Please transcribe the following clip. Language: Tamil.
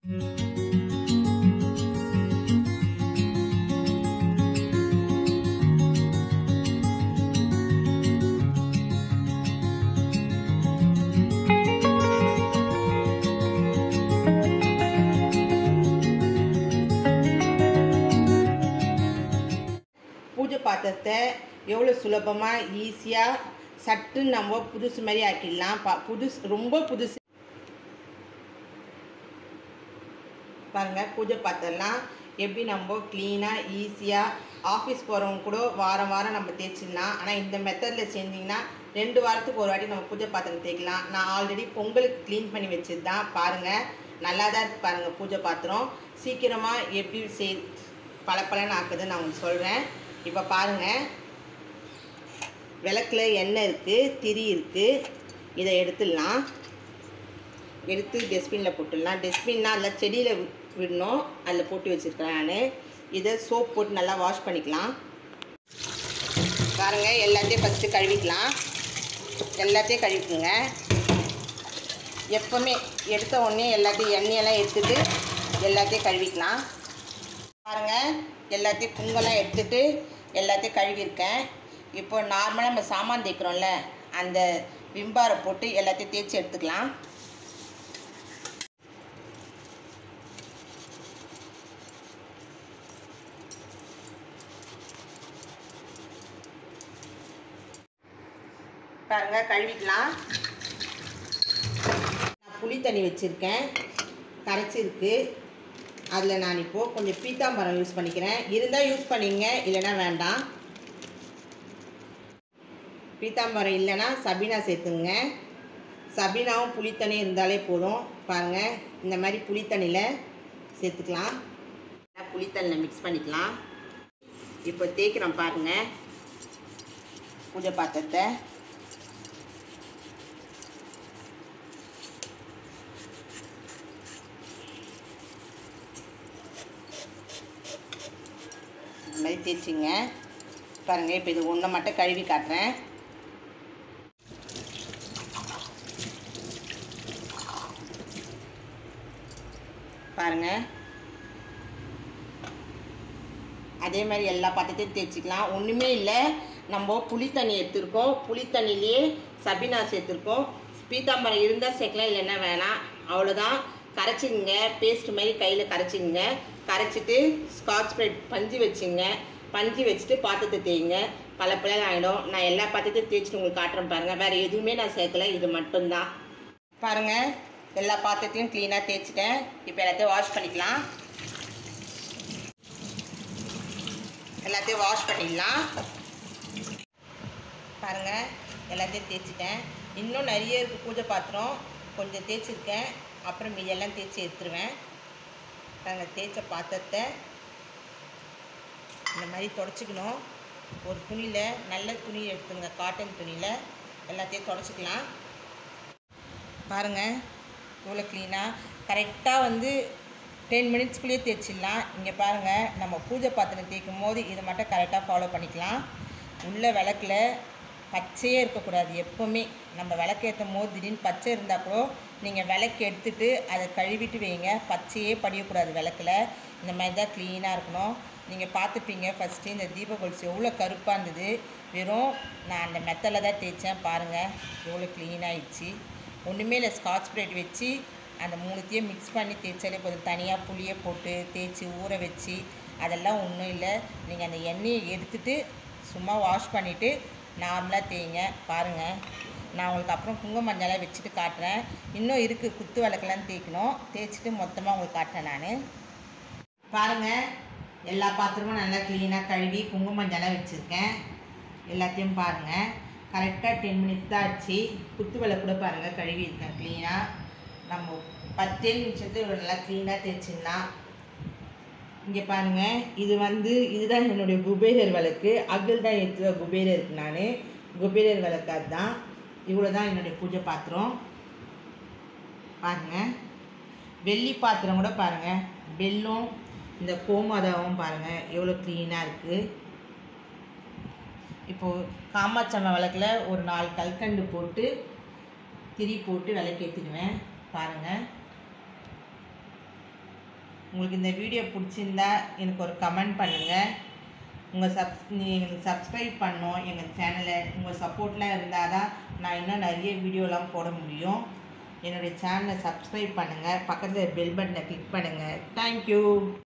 பூஜை பாத்திரத்தை எவ்வளோ சுலபமாக ஈஸியாக சட்டுன்னு நம்ம புதுசு மாதிரி ஆக்கிடலாம் பா புதுசு ரொம்ப புதுசு பாருங்கள் பூஜை பாத்திரம்லாம் எப்படி நம்ம க்ளீனாக ஈஸியாக ஆஃபீஸ் போகிறவங்க கூட வாரம் வாரம் நம்ம தேய்ச்சிடலாம் ஆனால் இந்த மெத்தடில் செஞ்சிங்கன்னா ரெண்டு வாரத்துக்கு ஒரு வாட்டி நம்ம பூஜை பாத்திரம் தேய்க்கலாம் நான் ஆல்ரெடி பொங்கலுக்கு க்ளீன் பண்ணி வச்சது தான் பாருங்கள் நல்லா தான் இருக்கு பாருங்கள் பூஜை பாத்திரம் சீக்கிரமாக எப்படி செய் பளபளன்னு ஆக்குதுன்னு நான் உங்களுக்கு சொல்கிறேன் இப்போ பாருங்கள் விளக்குல எண்ணெய் இருக்குது திரி இருக்குது இதை எடுத்துடலாம் எடுத்து டஸ்ட்பினில் போட்டுடலாம் டஸ்ட்பின்னா அதில் செடியில் வி- விடணும் அதில் போட்டு வச்சுருக்கேன் நான் இதை சோப் போட்டு நல்லா வாஷ் பண்ணிக்கலாம் பாருங்க எல்லாத்தையும் ஃபஸ்ட்டு கழுவிக்கலாம் எல்லாத்தையும் கழுவிக்குங்க எப்போவுமே எடுத்த உடனே எல்லாத்தையும் எண்ணெயெல்லாம் எடுத்துட்டு எல்லாத்தையும் கழுவிக்கலாம் பாருங்க எல்லாத்தையும் புங்கெல்லாம் எடுத்துட்டு எல்லாத்தையும் கழுவிருக்கேன் இப்போ நார்மலாக நம்ம சாமான் தேய்க்கிறோம்ல அந்த விம்பாரை போட்டு எல்லாத்தையும் தேய்ச்சி எடுத்துக்கலாம் பாருங்க கழுவிக்கலாம் நான் புளி தண்ணி வச்சுருக்கேன் கரைச்சிருக்கு அதில் நான் இப்போது கொஞ்சம் பீத்தாம்பரம் யூஸ் பண்ணிக்கிறேன் இருந்தால் யூஸ் பண்ணிங்க இல்லைன்னா வேண்டாம் பீத்தாம்பரம் இல்லைன்னா சபீனா சேர்த்துங்க சபீனாவும் புளித்தண்ணி இருந்தாலே போதும் பாருங்கள் இந்த மாதிரி புளித்தண்ணியில் சேர்த்துக்கலாம் புளித்தண்ணியில் மிக்ஸ் பண்ணிக்கலாம் இப்போ தேய்க்கிறோம் பாருங்கள் பூஜை பாத்திரத்தை இந்த மாதிரி தேய்ச்சிங்க பாருங்கள் இப்போ இது ஒன்றை மட்டும் கழுவி காட்டுறேன் பாருங்கள் அதே மாதிரி எல்லா பாத்திரத்தையும் தேய்ச்சிக்கலாம் ஒன்றுமே இல்லை நம்ம புளி தண்ணி எடுத்திருக்கோம் புளி தண்ணியிலேயே சபினா சேர்த்துருக்கோம் பீத்தாம்பரம் இருந்தால் சேர்க்கலாம் இல்லைன்னா வேணாம் அவ்வளோதான் கரைச்சிங்க பேஸ்ட் மாதிரி கையில் கரைச்சிங்க கரைச்சிட்டு ஸ்காட்ச் ப்ரைட் பஞ்சு வச்சுங்க பஞ்சு வச்சுட்டு பாத்திரத்தை தேய்ங்க பல பல ஆகிடும் நான் எல்லா பாத்திரத்தையும் தேய்ச்சிட்டு உங்களுக்கு காட்டுறேன் பாருங்கள் வேறு எதுவுமே நான் சேர்க்கல இது மட்டும்தான் பாருங்கள் எல்லா பாத்திரத்தையும் க்ளீனாக தேய்ச்சிட்டேன் இப்போ எல்லாத்தையும் வாஷ் பண்ணிக்கலாம் எல்லாத்தையும் வாஷ் பண்ணிடலாம் பாருங்கள் எல்லாத்தையும் தேய்ச்சிட்டேன் இன்னும் நிறைய இருக்குது பூஜை பாத்திரம் கொஞ்சம் தேய்ச்சிருக்கேன் அப்புறம் மீதெல்லாம் தேய்ச்சி எடுத்துருவேன் பாருங்கள் தேய்ச்ச பாத்திரத்தை இந்த மாதிரி தொடச்சிக்கணும் ஒரு துணியில் நல்ல துணி எடுத்துங்க காட்டன் துணியில் எல்லாத்தையும் தொடச்சிக்கலாம் பாருங்கள் இவ்வளோ க்ளீனாக கரெக்டாக வந்து டென் மினிட்ஸ்க்குள்ளேயே தேய்ச்சிடலாம் இங்கே பாருங்கள் நம்ம பூஜை பாத்திரம் தேய்க்கும் போது இதை மட்டும் கரெக்டாக ஃபாலோ பண்ணிக்கலாம் உள்ள விளக்குல பச்சையே இருக்கக்கூடாது எப்போவுமே நம்ம விளக்கு ஏற்றும் போது திடீர்னு பச்சை இருந்தால் கூட நீங்கள் விளக்கு எடுத்துட்டு அதை கழுவிட்டு வைங்க பச்சையே படியக்கூடாது விளக்குல இந்த மாதிரி தான் க்ளீனாக இருக்கணும் நீங்கள் பார்த்துப்பீங்க ஃபஸ்ட்டு இந்த தீப கொலுசு எவ்வளோ கருப்பாக இருந்தது வெறும் நான் அந்த மெத்தடில் தான் தேய்ச்சேன் பாருங்கள் எவ்வளோ க்ளீன் ஆயிடுச்சு ஒன்றுமே இல்லை ஸ்காட்ச் ப்ரைட் வச்சு அந்த மூணுத்தையும் மிக்ஸ் பண்ணி தேய்ச்சாலே போதும் தனியாக புளியை போட்டு தேய்ச்சி ஊற வச்சு அதெல்லாம் ஒன்றும் இல்லை நீங்கள் அந்த எண்ணெயை எடுத்துட்டு சும்மா வாஷ் பண்ணிவிட்டு நார்மலாக தேய்ங்க பாருங்கள் நான் உங்களுக்கு அப்புறம் குங்கும மஞ்சளாக வச்சுட்டு காட்டுறேன் இன்னும் இருக்குது குத்து விளக்கெல்லாம் தேய்க்கணும் தேய்ச்சிட்டு மொத்தமாக உங்களுக்கு காட்டுறேன் நான் பாருங்கள் எல்லா பாத்திரமும் நல்லா க்ளீனாக கழுவி குங்கும மஞ்சளாக வச்சுருக்கேன் எல்லாத்தையும் பாருங்கள் கரெக்டாக டென் மினிட்ஸ் தான் ஆச்சு குத்து விளக்கு கூட பாருங்கள் கழுவி இருக்கேன் க்ளீனாக நம்ம பத்தே நிமிஷத்துக்கு இவ்வளோ நல்லா க்ளீனாக தேய்ச்சிடலாம் இங்கே பாருங்கள் இது வந்து இதுதான் என்னுடைய குபேரர் விளக்கு அகல் தான் எடுத்து குபேரருக்கு நான் குபேரர் விளக்கு அதுதான் இவ்வளோ தான் என்னுடைய பூஜை பாத்திரம் பாருங்கள் வெள்ளி பாத்திரம் கூட பாருங்கள் வெல்லம் இந்த கோமாதாவும் பாருங்கள் எவ்வளோ க்ளீனாக இருக்குது இப்போது காமாட்சம்ம விளக்குல ஒரு நாலு கல்கண்டு போட்டு திரி போட்டு விளக்கேற்றிடுவேன் பாருங்கள் உங்களுக்கு இந்த வீடியோ பிடிச்சிருந்தா எனக்கு ஒரு கமெண்ட் பண்ணுங்கள் உங்கள் சப்ஸ் நீங்கள் சப்ஸ்கிரைப் பண்ணோம் எங்கள் சேனலை உங்கள் சப்போர்ட்லாம் இருந்தால் தான் நான் இன்னும் நிறைய வீடியோலாம் போட முடியும் என்னுடைய சேனலை சப்ஸ்கிரைப் பண்ணுங்கள் பக்கத்தில் பெல் பட்டனை கிளிக் பண்ணுங்கள் தேங்க்யூ